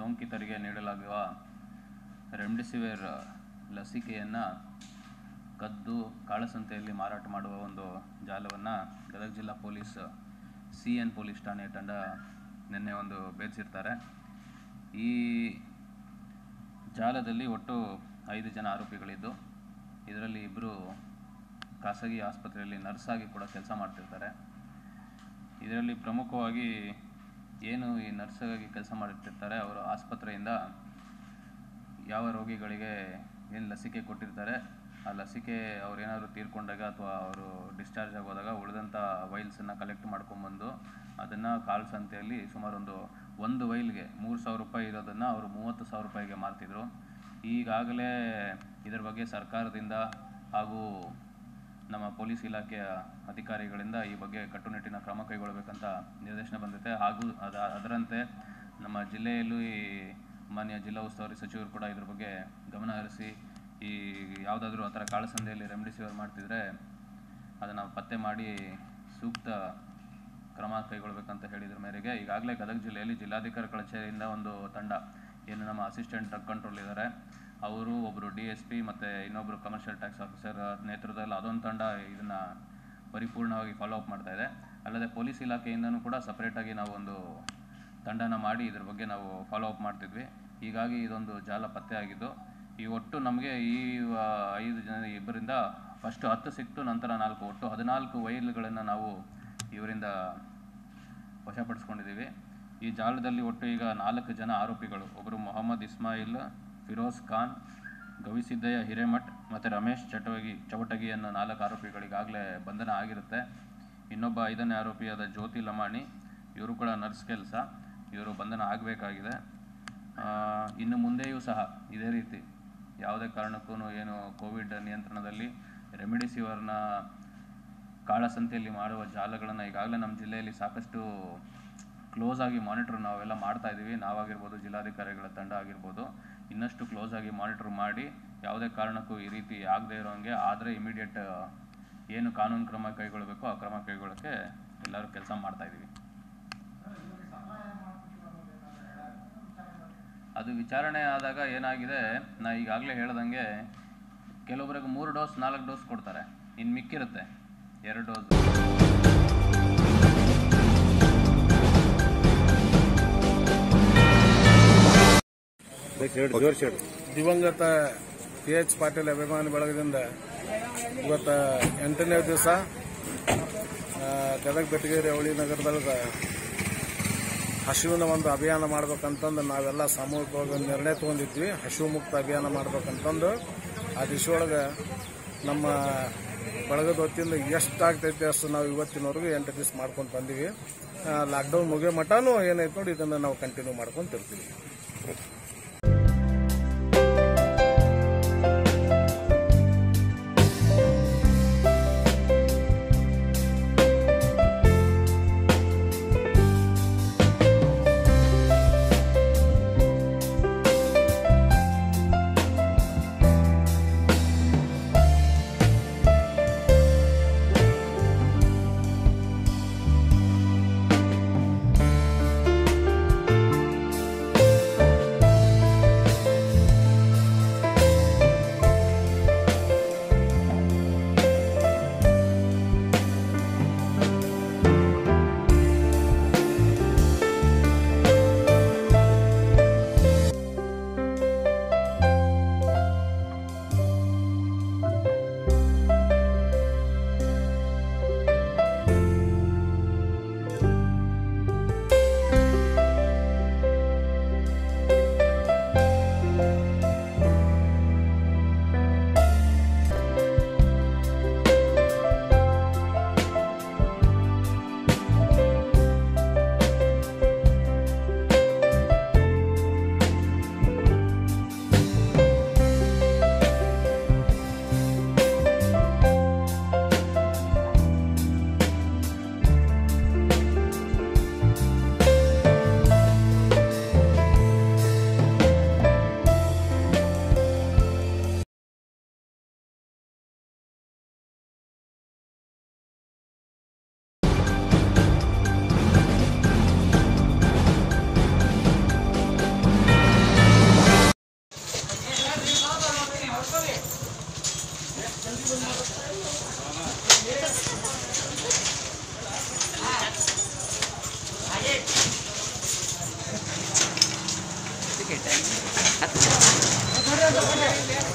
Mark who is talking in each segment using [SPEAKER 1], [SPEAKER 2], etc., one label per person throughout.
[SPEAKER 1] ಸೋಂಕಿತರಿಗೆ ನೀಡಲಾಗುವ ರೆಮ್ಡಿಸಿವಿರ್ ಲಸಿಕೆಯನ್ನು ಕದ್ದು ಕಾಳಸಂತೆಯಲ್ಲಿ ಮಾರಾಟ ಮಾಡುವ ಒಂದು ಜಾಲವನ್ನು ಗದಗ ಜಿಲ್ಲಾ ಪೊಲೀಸ್ ಸಿ ಎನ್ ಪೊಲೀಸ್ ಠಾಣೆ ತಂಡ ನಿನ್ನೆ ಒಂದು ಭೇದಿಸಿರ್ತಾರೆ ಈ ಜಾಲದಲ್ಲಿ ಒಟ್ಟು ಐದು ಜನ ಆರೋಪಿಗಳಿದ್ದು ಇದರಲ್ಲಿ ಇಬ್ಬರು ಖಾಸಗಿ ಆಸ್ಪತ್ರೆಯಲ್ಲಿ ನರ್ಸಾಗಿ ಕೂಡ ಕೆಲಸ ಮಾಡ್ತಿರ್ತಾರೆ ಇದರಲ್ಲಿ ಪ್ರಮುಖವಾಗಿ ಏನು ಈ ನರ್ಸಾಗಿ ಕೆಲಸ ಮಾಡುತ್ತಿರ್ತಾರೆ ಅವರು ಆಸ್ಪತ್ರೆಯಿಂದ ಯಾವ ರೋಗಿಗಳಿಗೆ ಏನು ಲಸಿಕೆ ಕೊಟ್ಟಿರ್ತಾರೆ ಆ ಲಸಿಕೆ ಅವ್ರು ಏನಾದರೂ ತೀರ್ಕೊಂಡಾಗ ಅಥವಾ ಅವರು ಡಿಸ್ಚಾರ್ಜ್ ಆಗೋದಾಗ ಉಳಿದಂಥ ವೈಲ್ಸನ್ನು ಕಲೆಕ್ಟ್ ಮಾಡ್ಕೊಂಬಂದು ಅದನ್ನು ಕಾಳು ಸಂತೆಯಲ್ಲಿ ಸುಮಾರು ಒಂದು ಒಂದು ವೈಲ್ಗೆ ಮೂರು ಸಾವಿರ ರೂಪಾಯಿ ಇರೋದನ್ನು ಅವರು ಮೂವತ್ತು ಸಾವಿರ ರೂಪಾಯಿಗೆ ಮಾರ್ತಿದ್ರು ಈಗಾಗಲೇ ಇದರ ಬಗ್ಗೆ ಸರ್ಕಾರದಿಂದ ಹಾಗೂ ನಮ್ಮ ಪೊಲೀಸ್ ಇಲಾಖೆಯ ಅಧಿಕಾರಿಗಳಿಂದ ಈ ಬಗ್ಗೆ ಕಟ್ಟುನಿಟ್ಟಿನ ಕ್ರಮ ಕೈಗೊಳ್ಳಬೇಕಂತ ನಿರ್ದೇಶನ ಬಂದಿದೆ ಹಾಗೂ ಅದ ಅದರಂತೆ ನಮ್ಮ ಜಿಲ್ಲೆಯಲ್ಲೂ ಈ ಮಾನ್ಯ ಜಿಲ್ಲಾ ಉಸ್ತುವಾರಿ ಸಚಿವರು ಕೂಡ ಇದ್ರ ಬಗ್ಗೆ ಗಮನ ಹರಿಸಿ ಈ ಯಾವುದಾದ್ರೂ ಆ ಥರ ಕಾಳಸಂತೆಯಲ್ಲಿ ರೆಮ್ಡಿಸಿವಿರ್ ಮಾಡ್ತಿದ್ರೆ ಅದನ್ನು ಪತ್ತೆ ಮಾಡಿ ಸೂಕ್ತ ಕ್ರಮ ಕೈಗೊಳ್ಳಬೇಕಂತ ಹೇಳಿದ್ರ ಮೇರೆಗೆ ಈಗಾಗಲೇ ಗದಗ ಜಿಲ್ಲೆಯಲ್ಲಿ ಜಿಲ್ಲಾಧಿಕಾರಿ ಕಚೇರಿಯಿಂದ ಒಂದು ತಂಡ ಏನು ನಮ್ಮ ಅಸಿಸ್ಟೆಂಟ್ ಡ್ರಗ್ ಕಂಟ್ರೋಲ್ ಇದ್ದಾರೆ ಅವರು ಒಬ್ಬರು ಡಿ ಎಸ್ ಪಿ ಮತ್ತು ಇನ್ನೊಬ್ಬರು ಕಮರ್ಷಿಯಲ್ ಟ್ಯಾಕ್ಸ್ ಆಫೀಸರ್ ನೇತೃತ್ವದಲ್ಲಿ ಅದೊಂದು ತಂಡ ಇದನ್ನು ಪರಿಪೂರ್ಣವಾಗಿ ಫಾಲೋ ಅಪ್ ಮಾಡ್ತಾ ಇದೆ ಅಲ್ಲದೆ ಪೊಲೀಸ್ ಇಲಾಖೆಯಿಂದನೂ ಕೂಡ ಸಪ್ರೇಟಾಗಿ ನಾವು ಒಂದು ತಂಡನ ಮಾಡಿ ಇದ್ರ ಬಗ್ಗೆ ನಾವು ಫಾಲೋ ಅಪ್ ಮಾಡ್ತಿದ್ವಿ ಹೀಗಾಗಿ ಇದೊಂದು ಜಾಲ ಪತ್ತೆ ಆಗಿದ್ದು ಈ ಒಟ್ಟು ನಮಗೆ ಈ ಆ, ಐದು ಜನ ಇಬ್ಬರಿಂದ ಫಸ್ಟ್ ಹತ್ತು ಸಿಕ್ತು ನಂತರ ನಾಲ್ಕು ಒಟ್ಟು ಹದಿನಾಲ್ಕು ವೈಲ್ಗಳನ್ನು ನಾವು ಇವರಿಂದ ವಶಪಡಿಸ್ಕೊಂಡಿದ್ದೀವಿ ಈ ಜಾಲದಲ್ಲಿ ಒಟ್ಟು ಈಗ ನಾಲ್ಕು ಜನ ಆರೋಪಿಗಳು ಒಬ್ಬರು ಮೊಹಮ್ಮದ್ ಇಸ್ಮಾಯಿಲ್ ಫಿರೋಜ್ ಖಾನ್ ಗವಿಸಿದ್ದಯ್ಯ ಹಿರೇಮಠ್ ಮತ್ತು ರಮೇಶ್ ಚಟವಗಿ ಚವಟಗಿ ಅನ್ನೋ ನಾಲ್ಕು ಆರೋಪಿಗಳಿಗಾಗಲೇ ಬಂಧನ ಆಗಿರುತ್ತೆ ಇನ್ನೊಬ್ಬ ಐದನೇ ಆರೋಪಿಯಾದ ಜ್ಯೋತಿ ಲಮಾಣಿ ಇವರು ಕೂಡ ನರ್ಸ್ ಕೆಲಸ ಇವರು ಬಂಧನ ಆಗಬೇಕಾಗಿದೆ ಇನ್ನು ಮುಂದೆಯೂ ಸಹ ಇದೇ ರೀತಿ ಯಾವುದೇ ಕಾರಣಕ್ಕೂ ಏನು ಕೋವಿಡ್ ನಿಯಂತ್ರಣದಲ್ಲಿ ರೆಮಿಡಿಸಿವರ್ನ ಕಾಳಸಂತೆಯಲ್ಲಿ ಮಾಡುವ ಜಾಲಗಳನ್ನು ಈಗಾಗಲೇ ನಮ್ಮ ಜಿಲ್ಲೆಯಲ್ಲಿ ಸಾಕಷ್ಟು ಕ್ಲೋಸ್ ಆಗಿ ಮಾನಿಟರ್ ನಾವೆಲ್ಲ ಮಾಡ್ತಾ ಇದ್ದೀವಿ ನಾವಾಗಿರ್ಬೋದು ಜಿಲ್ಲಾಧಿಕಾರಿಗಳ ತಂಡ ಆಗಿರ್ಬೋದು ಇನ್ನಷ್ಟು ಕ್ಲೋಸ್ ಆಗಿ ಮಾನಿಟರ್ ಮಾಡಿ ಯಾವುದೇ ಕಾರಣಕ್ಕೂ ಈ ರೀತಿ ಆಗದೇ ಇರೋಂಗೆ ಆದರೆ ಇಮಿಡಿಯೇಟ್ ಏನು ಕಾನೂನು ಕ್ರಮ ಕೈಗೊಳ್ಳಬೇಕೋ ಆ ಕ್ರಮ ಕೈಗೊಳ್ಳೋಕ್ಕೆ ಎಲ್ಲರೂ ಕೆಲಸ ಮಾಡ್ತಾ ಇದ್ದೀವಿ ಅದು ವಿಚಾರಣೆ ಆದಾಗ ಏನಾಗಿದೆ ನಾ ಈಗಾಗಲೇ ಹೇಳ್ದಂಗೆ ಕೆಲವೊಬ್ಬರಿಗೆ ಮೂರು ಡೋಸ್ ನಾಲ್ಕು ಡೋಸ್ ಕೊಡ್ತಾರೆ ಇನ್ನು ಮಿಕ್ಕಿರುತ್ತೆ ಎರಡು ಡೋಸ್
[SPEAKER 2] ದಿವಂಗತ ಕೆ ಎಚ್ ಪಾಟೀಲ್ ಅಭಿಮಾನಿ ಬಳಗದಿಂದ ಇವತ್ತು ಎಂಟನೇ ದಿವಸ ಗದಗ ಬೆಟಗೇರಿ ಅವಳಿ ನಗರದೊಳಗೆ ಹಸಿವಿನ ಒಂದು ಅಭಿಯಾನ ಮಾಡ್ಬೇಕಂತಂದು ನಾವೆಲ್ಲ ಸಾಮೂಹಿಕವಾಗಿ ಒಂದು ನಿರ್ಣಯ ತಗೊಂಡಿದ್ವಿ ಹಸಿವು ಮುಕ್ತ ಅಭಿಯಾನ ಮಾಡ್ಬೇಕಂತಂದು ಆ ದಿಶೆಯೊಳಗೆ ನಮ್ಮ ಬಳಗದ ಹೊತ್ತಿಂದ ಎಷ್ಟಾಗ್ತೈತೆ ಅಷ್ಟು ನಾವು ಇವತ್ತಿನವರೆಗೂ ಎಂಟು ದಿವಸ ಮಾಡ್ಕೊಂಡು ಬಂದೀವಿ ಲಾಕ್ಡೌನ್ ಮುಗಿಯೋ ಮಟನೂ ಏನೈತೆ ನೋಡಿ ಇದನ್ನು ನಾವು ಕಂಟಿನ್ಯೂ ಮಾಡ್ಕೊಂತಿರ್ತೀವಿ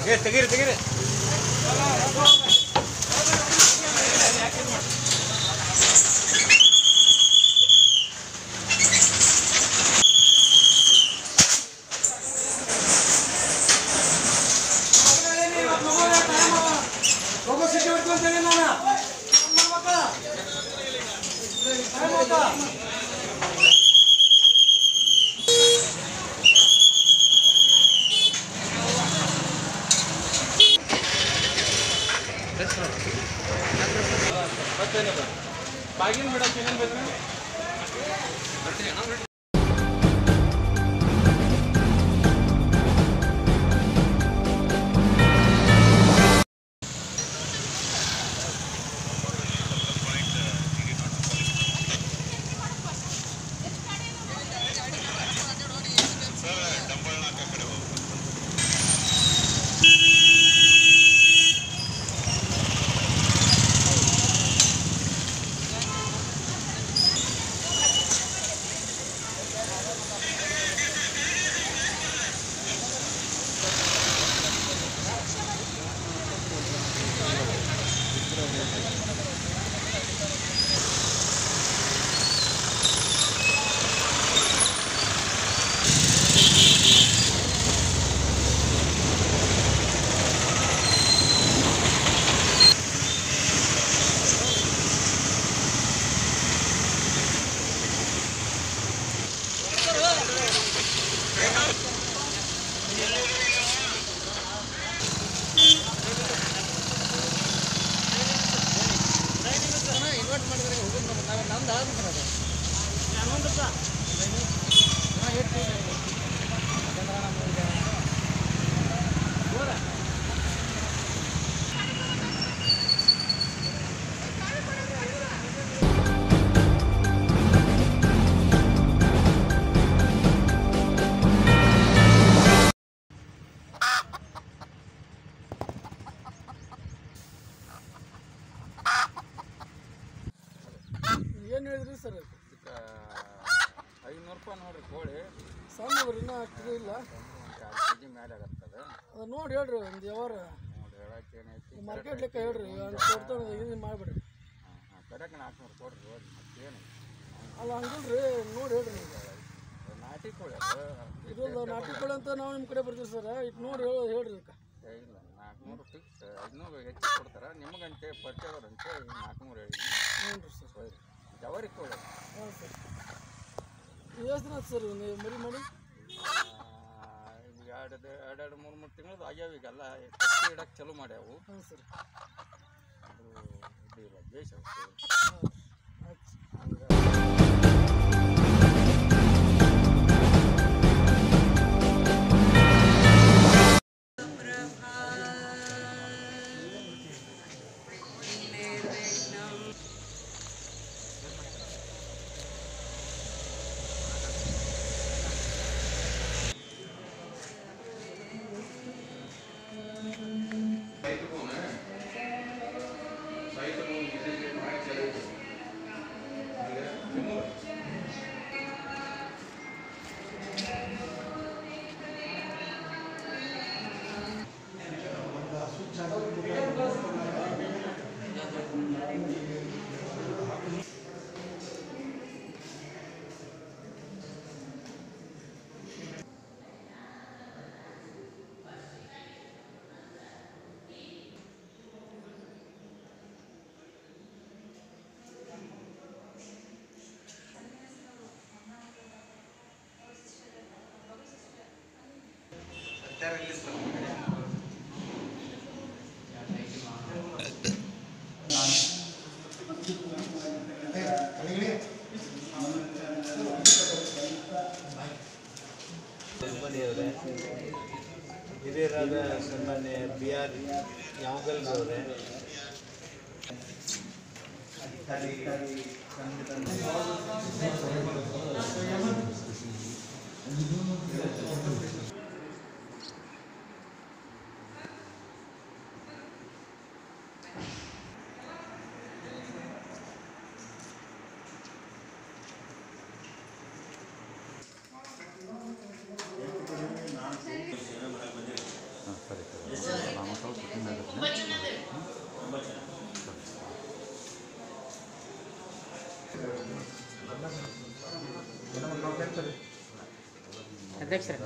[SPEAKER 1] ಬಾಗಿನ ಬಿಡಕ್ಕೆ ಏನೇನು ಬೇಕು
[SPEAKER 2] ಏನು ಹೇಳಿದ್ರಿ ಸರ್
[SPEAKER 3] ಐನೂರು ರೂಪಾಯಿ ನೋಡ್ರಿ ಕೋಳಿ
[SPEAKER 2] ಸಣ್ಣವ್ರು ಇನ್ನೂ ಅಷ್ಟು ಇಲ್ಲ
[SPEAKER 3] ಒಂದು ಎರಡು ಕೆ ಜಿ ಮೇಲೆ ಆಗತ್ತದ
[SPEAKER 2] ಅದು ನೋಡಿ ಹೇಳ್ರಿ ಒಂದು ಯಾವಾರ
[SPEAKER 3] ನೋಡಿ ಹೇಳಕ್ಕೆ ಏನೈತಿ
[SPEAKER 2] ಮಾರ್ಕೆಟ್ ಲೆಕ್ಕ ಹೇಳ್ರಿ ಹಂಗೆ ಕೊಡ್ತಾನೆ ಇದು ಮಾಡಿಬಿಡ್ರಿ
[SPEAKER 3] ಹಾಂ ಹಾಂ ಕಡೆಗೆ ನಾಲ್ಕುನೂರು ಕೊಡ್ರಿ ಹೋಗಿ ಮತ್ತೇನು
[SPEAKER 2] ಅಲ್ಲ ಹಂಗಿಲ್ರಿ ನೋಡಿ ಹೇಳ್ರಿ ನೀವು
[SPEAKER 3] ನಾಟಿ ಕೋಳಿ ಅದು
[SPEAKER 2] ಇದು ನಾಟಿ ಕೋಳಿ ಅಂತ ನಾವು ನಿಮ್ಮ ಕಡೆ ಬರ್ತೀವಿ ಸರ್ ಇಟ್ಟು ನೋಡಿ ಹೇಳಿ ಹೇಳ್ರಿ ಇದಕ್ಕೆ
[SPEAKER 3] ಏ, ಇಲ್ಲ ನಾಲ್ಕುನೂರು ಫಿಕ್ಸ್ ಐದುನೂರು ಹೆಚ್ಚು ಕೊಡ್ತಾರೆ ನಿಮಗಂತೆ ಪರಿಚಯದವ್ರಂತೆ ಈ ನಾಲ್ಕುನೂರು ಹೇಳಿ
[SPEAKER 2] ಹ್ಞೂ ರೀ ಸರ್
[SPEAKER 3] ಹೋಯ್ರಿ ಜವರಿ ಕೋಳಿ
[SPEAKER 2] ಹಾಂ ಸರ್ ಎಷ್ಟು ದಿನ ಆಯ್ತು ಸರ್ ನೀವು ಮರಿ ಮಾಡಿ
[SPEAKER 3] ಆ, ಇದು ಎರಡು ಎರಡೆರಡು ಮೂರು ಮೂರು ತಿಂಗಳದ್ದು ಆಗ್ಯಾವ ಈಗೆಲ್ಲ ಕಟ್ಟಿ ಇಡಕ್ಕೆ ಚಲೋ ಮಾಡ್ಯಾವು
[SPEAKER 2] ಹಾಂ ಸರ್
[SPEAKER 3] ಅದು ಇದು ಇಲ್ಲ ಬೇಷ್ ಅವು
[SPEAKER 2] ಹಾಂ ಆಯ್ತು
[SPEAKER 3] ಹಂಗೆ
[SPEAKER 4] ಅವರೇ ಹಿರಿಯರಾದ ಸನ್ಮಾನ್ಯ ಬಿ ಆರ್ ಯಾವಗಲ್ ಅವರೇ
[SPEAKER 3] ಸರಿ ಸರಿ
[SPEAKER 5] ಅಧ್ಯಕ್ಷರೇ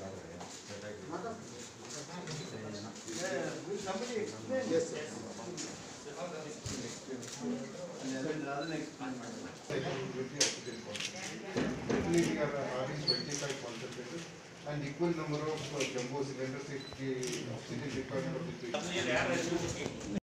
[SPEAKER 6] Definitely we are having twenty-five concentrators and equal number of uh, jumbo cylinders if the oxygen requirement of the patient.